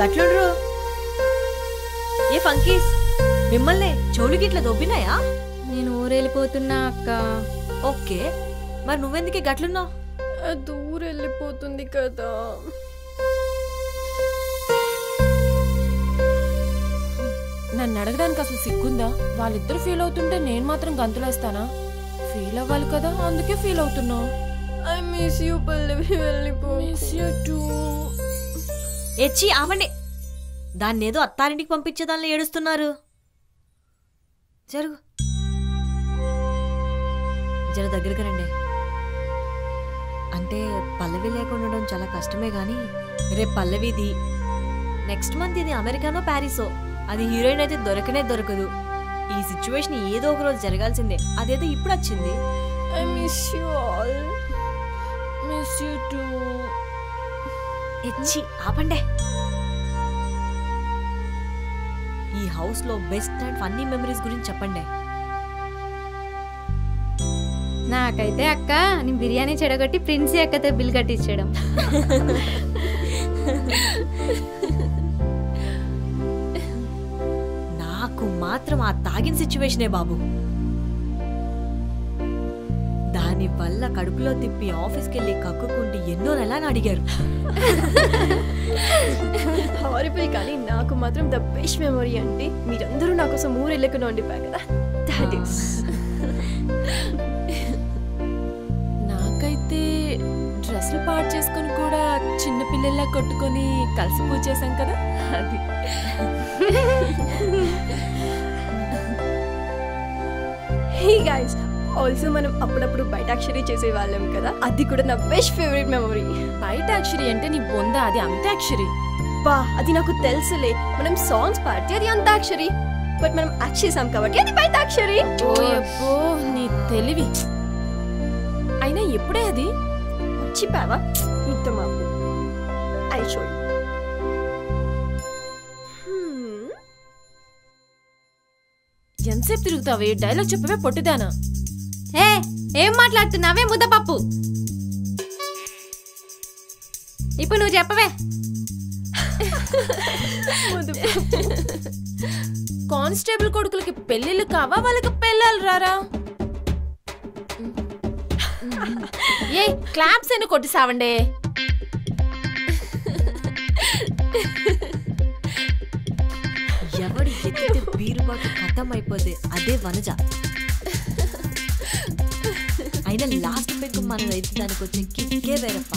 గట్లుండ్రు ఏ ఫంకీస్ మిమ్మల్ని చెవులు గిట్ల దొబ్బినాయా నేను ఊరెళ్ళిపోతున్నా అక్క ఓకే మరి నువ్వెందుకే గట్లున్నావు దూరం వెళ్ళిపోతుంది కదా నన్ను అడగడానికి అసలు సిగ్గుందా వాళ్ళిద్దరు ఫీల్ అవుతుంటే నేను మాత్రం గంతులేస్తానా ఫీల్ అవ్వాలి కదా అందుకే ఫీల్ అవుతున్నా ఐ మిస్ యూ పల్లవి వెళ్ళిపో మిస్ యూ టూ ఎచ్చి ఆవండి దాన్ని ఏదో అత్తారింటికి పంపించేదాన్ని ఏడుస్తున్నారు జరుగు జర దగ్గరికి రండి అంటే పల్లవి లేకుండా ఉండడం చాలా కష్టమే కానీ రేపు పల్లవిది నెక్స్ట్ మంత్ ఇది అమెరికానో ప్యారిసో అది హీరోయిన్ అయితే దొరకనే దొరకదు ఈ సిచ్యువేషన్ ఏదో ఒక రోజు జరగాల్సిందే అదేదో ఇప్పుడు వచ్చింది I miss you all miss you too ఎచ్చి ఆపండే ఈ హౌస్ లో బెస్ట్ అండ్ ఫన్నీ మెమరీస్ గురించి చెప్పండి నాకైతే అక్క నేను బిర్యానీ చెడగొట్టి ప్రిన్సీ అక్కతో బిల్ కట్టించడం నాకు మాత్రం ఆ తాగిన సిచ్యువేషనే బాబు దాని వల్ల కడుపులో తిప్పి ఆఫీస్కి వెళ్ళి కక్కుకుంటే ఎన్నో నెలని అడిగారు హారిబుల్ కానీ నాకు మాత్రం ద బెస్ట్ మెమరీ అంటే మీరందరూ నా కోసం ఊరు వెళ్ళకుండా ఉండిపోయారు కదా దాట్ ఈస్ నాకైతే డ్రెస్సులు పాడు చేసుకొని కూడా చిన్న పిల్లల్లా కొట్టుకొని కలిసి పూజ చేశాం కదా అది హే గైస్ ఆల్సో మనం అప్పుడప్పుడు బయట అక్షరీ చేసే వాళ్ళం కదా అది కూడా నా బెస్ట్ ఫేవరెట్ మెమరీ బయట అక్షరి అంటే నీ బొంద అది అంత్యాక్షరి బా అది నాకు తెలుసులే మనం సాంగ్స్ పాడితే అది అంతాక్షరి బట్ మనం యాక్ట్ చేసాం కాబట్టి అది బయటాక్షరి ఓయబ్బో నీ తెలివి అయినా ఎప్పుడే అది చెప్పావా మీతో మాకు ఐ షో ఎంతసేపు తిరుగుతావే డైలాగ్ చెప్పవే పొట్టిదానా ఏ ఏం మాట్లాడుతున్నావే ముద్దపప్పు ఇప్పుడు నువ్వు చెప్పవే కానిస్టేబుల్ కొడుకులకి పెళ్ళిళ్ళు కావా వాళ్ళకి పెళ్ళాలి రారా ఏ క్లాప్స్ అని కొట్టిసావండే ఎవడు ఎత్తితే బీరు బాటిల్ ఖతం అయిపోతే అదే వనజ అయినా లాస్ట్ పెగ్గు మన రైతు దానికి వచ్చే కిక్కే వేరప్ప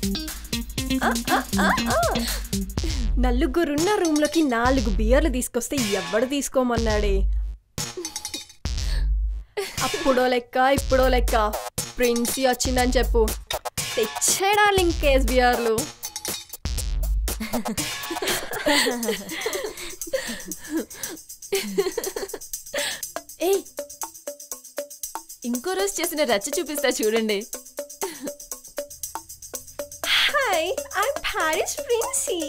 నలుగురున్న రూమ్ లోకి నాలుగు బియర్లు తీసుకొస్తే ఎవడు తీసుకోమన్నాడే అప్పుడో లెక్క ఇప్పుడో లెక్క ప్రిన్సీ వచ్చిందని చెప్పు తెచ్చేడా లింక్ కేస్ బియర్లు ఏయ్ ఇంకో రోజు చేసిన రచ్చ చూపిస్తా చూడండి హాయ్ ఐ ప్యారిస్ ప్రిన్సీ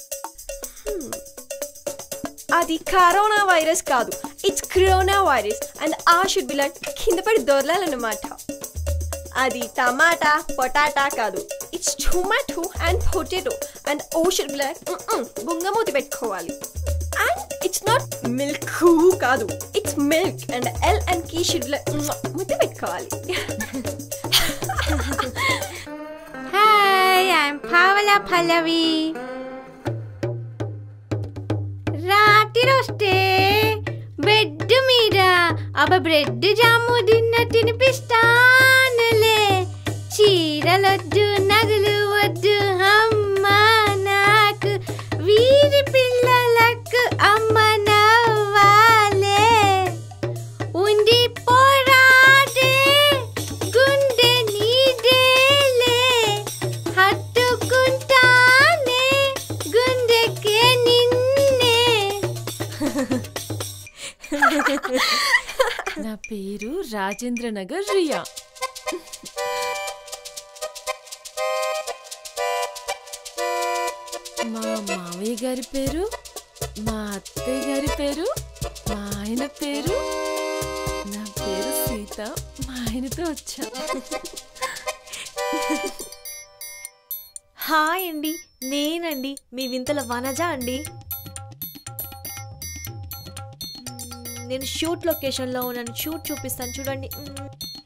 అది కరోనా వైరస్ కాదు it's corona virus and a should be like కింద పడి దొరలాలన్నమాట అది టమాటా పొటాటా కాదు it's tomato and potato and o should be like బుంగమూతి పెట్టుకోవాలి అండ్ ఇట్స్ నాట్ మిల్క్ కాదు it's milk and L and key should like ముద్ద పెట్టుకోవాలి హాయ్ ఐఎమ్ పావల పల్లవి రాత్రి వస్తే బెడ్ మీద అబ్బ బ్రెడ్ జాము తిన్న తినిపిస్తానులే చీరలొద్దు నగలు వద్దు అమ్మ నాకు వీరి పిల్లలకు అమ్మ నవ్వాలే ఉండి పోరాడే గుండె నీడేలే హత్తుకుంటానే గుండెకే నిన్నే నా పేరు రాజేంద్ర నగర్ రియా మా మావయ్య గారి పేరు మా అత్తయ్య గారి పేరు మా ఆయన పేరు నా పేరు సీత మా ఆయనతో వచ్చా హాయ్ అండి నేనండి మీ వింతల వనజ అండి మ్మ్, నేను షూట్ లొకేషన్లో ఉన్నాను షూట్ చూపిస్తాను చూడండి మ్మ్.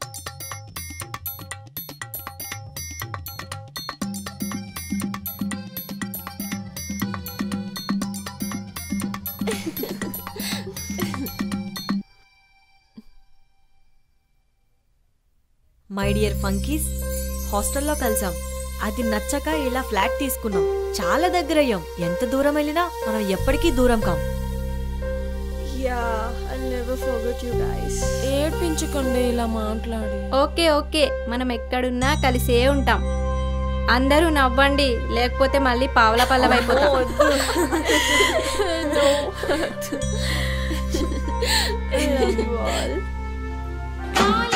మై డియర్ ఫంకీస్ హాస్టల్లో కలిసాం అది నచ్చక ఇలా ఫ్లాట్ తీసుకున్నాం చాలా దగ్గరయ్యాం ఎంత దూరం వెళ్ళినా మనం ఎప్పటికీ దూరం కాం Yeah, I'll never forget you guys. ఏడ్పించకండి ఇలా మాట్లాడి ఓకే ఓకే మనం ఎక్కడున్నా కలిసే ఉంటాం అందరూ నవ్వండి లేకపోతే మళ్ళీ పావల పల్లవైపోతాం no. I love you all.